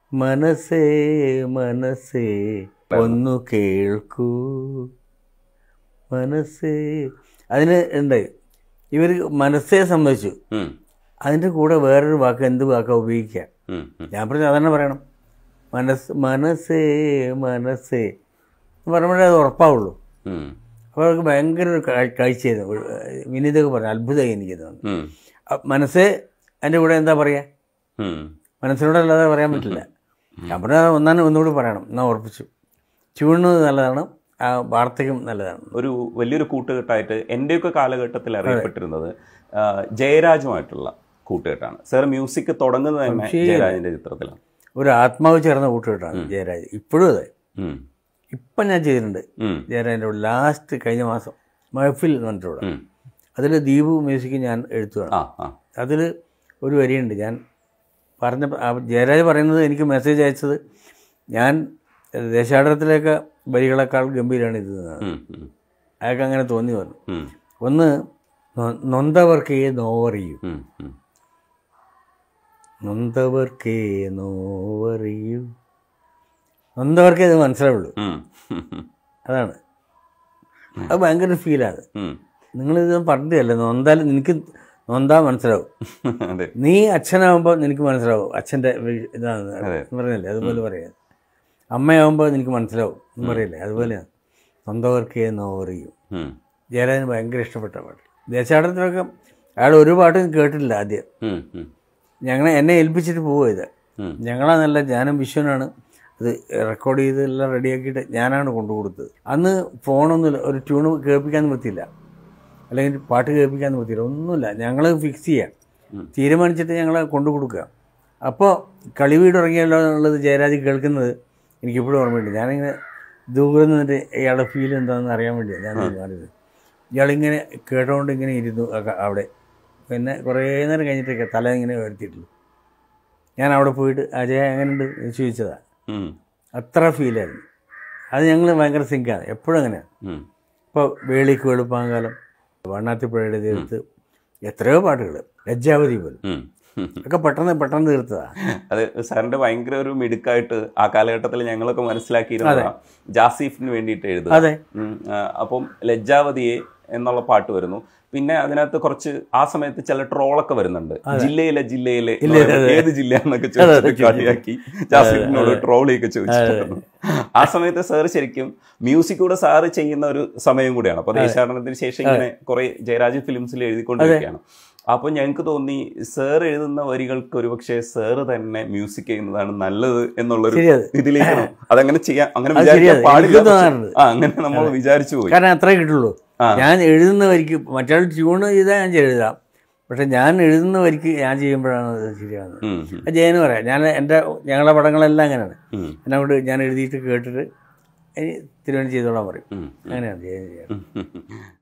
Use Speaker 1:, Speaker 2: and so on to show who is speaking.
Speaker 1: മനസ്സേ മനസ്സേ ഒന്നു കേൾക്കൂ മനസ്സേ അതിന് ഉണ്ട് ഇവർ മനസ്സേ സമ്മതിച്ചു
Speaker 2: ഉം,
Speaker 1: അതിൻ്റെ കൂടെ വേറൊരു വാക്ക് എന്ത് വാക്കാ ഉപയോഗിക്കുക
Speaker 2: ഉം, ഉം.
Speaker 1: ഞാൻ പറഞ്ഞു അതന്നെ പറയണം മനസ്സ് മനസ്സേ മനസ്സേ എന്ന് പറയുമ്പോഴേ അത് ഉറപ്പാവുള്ളൂ
Speaker 2: ഉം,
Speaker 1: അപ്പോൾ അവർക്ക് ഭയങ്കര ഒരു കാ- കാഴ്ചയായിരുന്നു ഒരു, ഏഹ്, വിനീതൊക്കെ പറഞ്ഞു അത്ഭുതമായി എനിക്ക് തോന്നുന്നു
Speaker 2: ഉം,
Speaker 1: അ- മനസ്സേ അതിൻ്റെ കൂടെ എന്താ പറയുക
Speaker 2: ഉം.
Speaker 1: മനസ്സിനോടല്ലാതെ പറയാൻ പറ്റില്ല ഞാൻ പറഞ്ഞാൽ ഒന്നാണ് ഒന്നുകൂടി പറയണം എന്നാൽ ഉറപ്പിച്ചു ട്യൂണ് നല്ലതാണ് ആ വാർത്തയ്ക്കും നല്ലതാണ്
Speaker 2: ഒരു വലിയൊരു കൂട്ടുകെട്ടായിട്ട് എൻ്റെയൊക്കെ കാലഘട്ടത്തിൽ അറിയപ്പെട്ടിരുന്നത് ആ, ജയരാജുമായിട്ടുള്ള കൂട്ടുകെട്ടാണ് സാർ മ്യൂസിക് തുടങ്ങുന്നത് തന്നെ ജയരാജിന്റെ ചിത്രത്തിലാണ്
Speaker 1: ഒരു ആത്മാവ് ചേർന്ന കൂട്ടുകെട്ടാണ് ജയരാജ് ഇപ്പോഴും അതെ
Speaker 2: ഉം,
Speaker 1: ഇപ്പം ഞാൻ ചെയ്തിട്ടുണ്ട്
Speaker 2: ഉം,
Speaker 1: ജയരാജൻ്റെ കൂടെ ലാസ്റ്റ് കഴിഞ്ഞ മാസം മഹഫിൽ എന്ന് പറഞ്ഞിട്ടുള്ള
Speaker 2: ഉം.
Speaker 1: അതിൽ ദീപു മ്യൂസിക് ഞാൻ എഴുത്തുകയാണ്
Speaker 2: ആ ആ
Speaker 1: അതിൽ ഒരു വരിയുണ്ട് ഞാൻ പറഞ്ഞ ആ ജയരാജ് പറയുന്നത് എനിക്ക് മെസ്സേജ് അയച്ചത് ഞാൻ ദേശാടനത്തിലേക്ക് വരികളെക്കാൾ ഗംഭീരമാണ് ഇത് എന്നാണ്.
Speaker 2: ഉം, ഉം,
Speaker 1: അയാൾക്ക് അങ്ങനെ തോന്നി പറഞ്ഞു
Speaker 2: ഉം,
Speaker 1: ഒന്ന് നൊ- നൊന്തവർക്കേ നോവറിയൂ
Speaker 2: ഉം, ഉം.
Speaker 1: നൊന്തവർക്കേ നോവറിയൂ നൊന്തവർക്കേ ഇത് മനസ്സിലാവുള്ളൂ
Speaker 2: ഉം, ഉം,
Speaker 1: അതാണ് അത് ഭയങ്കര ഫീലാണ്
Speaker 2: ഉം.
Speaker 1: നിങ്ങളിത് പറഞ്ഞതല്ലേ നൊന്താൽ നിനക്ക് നൊന്താ മനസ്സിലാവും
Speaker 2: അതെ
Speaker 1: നീ അച്ഛനാവുമ്പോൾ നിനക്ക് മനസ്സിലാവും അച്ഛൻ്റെ ഇതാണ്
Speaker 2: അതെ.
Speaker 1: എന്ന് പറഞ്ഞല്ലേ അതുപോലെ പറയാം അമ്മയാവുമ്പോൾ നിനക്ക് മനസ്സിലാവും എന്ന് പറയില്ലേ അതുപോലെയാണ് സ്വന്തവർക്ക് നോവറിയും
Speaker 2: ഉം,
Speaker 1: ജയരാജന് ഭയങ്കര ഇഷ്ടപ്പെട്ട പാട്ട് ദേശാടനത്തിലൊക്കെ അയാൾ ഒരു പാട്ടും കേട്ടിട്ടില്ല ആദ്യം
Speaker 2: ഉം, ഉം,
Speaker 1: ഞങ്ങളെ എന്നെ ഏൽപ്പിച്ചിട്ട് പോവുക ഇത്
Speaker 2: ഉം.
Speaker 1: ഞങ്ങളാന്നല്ല ഞാനും വിശ്വനാണ് ഇത് റെക്കോർഡ് ചെയ്ത് എല്ലാം റെഡിയാക്കിയിട്ട് ഞാനാണ് കൊണ്ടു കൊടുത്തത് അന്ന് ഫോണൊന്നുമില്ല ഒരു ട്യൂണ് കേൾപ്പിക്കാൻ പറ്റില്ല അല്ലെങ്കിൽ പാട്ട് കേൾപ്പിക്കാൻ പറ്റില്ല ഒന്നുമില്ല ഞങ്ങൾ ഫിക്സ് ചെയ്യാം
Speaker 2: ഉം.
Speaker 1: തീരുമാനിച്ചിട്ട് ഞങ്ങൾ കൊണ്ടു കൊടുക്കുക അപ്പോൾ കളിവീട് ഇറങ്ങിയല്ലോ എന്നുള്ളത് ജയരാജ് കേൾക്കുന്നത് എനിക്കിപ്പോഴും ഓർമ്മയുണ്ട് ഞാനിങ്ങനെ ദൂരെ നിന്നിട്ട് ഇയാളുടെ ഫീൽ എന്താണെന്ന് അറിയാൻ വേണ്ടിയാണ് ഞാൻ തീരുമാനിച്ചത് ഇയാളിങ്ങനെ കേട്ടോണ്ട് ഇങ്ങനെ ഇരുന്നു അക- അവിടെ പിന്നെ കുറേ നേരം കഴിഞ്ഞിട്ടൊക്കെ തല ഇങ്ങനെ ഉയർത്തിയിട്ടുള്ളൂ ഞാൻ അവിടെ പോയിട്ട് അജയ എങ്ങനെയുണ്ട് എന്ന് ചോദിച്ചതാണ്
Speaker 2: ഉം,
Speaker 1: അത്ര ഫീലായിരുന്നു അത് ഞങ്ങൾ ഭയങ്കര സിങ്കാണ് എപ്പോഴും അങ്ങനെയാണ്
Speaker 2: ഉം.
Speaker 1: ഇപ്പോൾ വേളിക്ക് വെളുപ്പാങ്കാലം വണ്ണാത്തിപ്പുഴയുടെ തീർത്ത് എത്രയോ പാട്ടുകൾ ലജ്ജാവതി പോലും
Speaker 2: ഉം, ഉം.
Speaker 1: ഒക്കെ പെട്ടെന്ന് പെട്ടെന്ന് തീർത്തതാണ്
Speaker 2: അത് സാറിന്റെ ഭയങ്കര ഒരു മിടുക്കായിട്ട് ആ കാലഘട്ടത്തിൽ ഞങ്ങളൊക്കെ മനസ്സിലാക്കിയിരുന്ന ജാസിഫിന് വേണ്ടിയിട്ട് എഴുതുക
Speaker 1: അതെ
Speaker 2: ഉം, ആ, അപ്പം ലജ്ജാവതിയെ എന്നുള്ള പാട്ട് വരുന്നു പിന്നെ അതിനകത്ത് കുറച്ച് ആ സമയത്ത് ചില ട്രോളൊക്കെ വരുന്നുണ്ട് ജില്ലയിലെ ജില്ലയിലെ എന്ന് പറയുമ്പോൾ ഏത് ജില്ല എന്നൊക്കെ ചോദിച്ചിട്ട് കളിയാക്കി ജാസിഫിനോട് ട്രോളിയൊക്കെ ചോദിച്ചിട്ടുണ്ടായിരുന്നു ആ സമയത്ത് സാർ ശരിക്കും മ്യൂസിക് കൂടെ സാറ് ചെയ്യുന്ന ഒരു സമയം കൂടിയാണ് അപ്പൊ ദേശാടനത്തിന് ശേഷം ഇങ്ങനെ കുറെ ജയരാജ് ഫിലിംസിൽ എഴുതിക്കൊണ്ടിരിക്കുകയാണ് അപ്പൊ ഞങ്ങൾക്ക് തോന്നി സാർ എഴുതുന്ന വരികൾക്ക് ഒരുപക്ഷെ സാറ് തന്നെ മ്യൂസിക് ചെയ്യുന്നതാണ് നല്ലത് എന്നുള്ളൊരു
Speaker 1: ശരിയത്.
Speaker 2: ഇതിലേക്ക് അതങ്ങനെ ചെയ്യാൻ അങ്ങനെ
Speaker 1: അത്
Speaker 2: വിചാരിക്കാൻ
Speaker 1: ശരിയത്.
Speaker 2: പാടില്ല
Speaker 1: എനിക്കും
Speaker 2: പക്ഷെ-
Speaker 1: തോന്നാറുണ്ട്.
Speaker 2: ആ അങ്ങനെ നമ്മൾ വിചാരിച്ചു പോയി
Speaker 1: കാരണം അത്രേ കിട്ടുള്ളൂ
Speaker 2: ആ.
Speaker 1: ഞാൻ എഴുതുന്ന വരിക്ക് മറ്റൊരാൾ ട്യൂണ് ചെയ്താൽ ഞാൻ എഴുതാം പക്ഷെ ഞാൻ എഴുതുന്ന വരിക്ക് ഞാൻ ചെയ്യുമ്പോഴാണ് അത് ശരിയാകുന്നത്
Speaker 2: ഉം, ഉം,
Speaker 1: അത് ജയന് പറയാം ഞാൻ എൻ്റെ ഞങ്ങളുടെ പടങ്ങളെല്ലാം അങ്ങനെയാണ്
Speaker 2: ഉം,
Speaker 1: എന്നെ കൊണ്ട് ഞാൻ എഴുതിയിട്ട് കേട്ടിട്ട് ഇനി തിരുവനന്തപുരം ചെയ്തോളാൻ പറയും
Speaker 2: ഉം,
Speaker 1: അങ്ങനെയാണ് ജയൻ ചെയ്യുന്നത്
Speaker 2: ഉം, ഉം.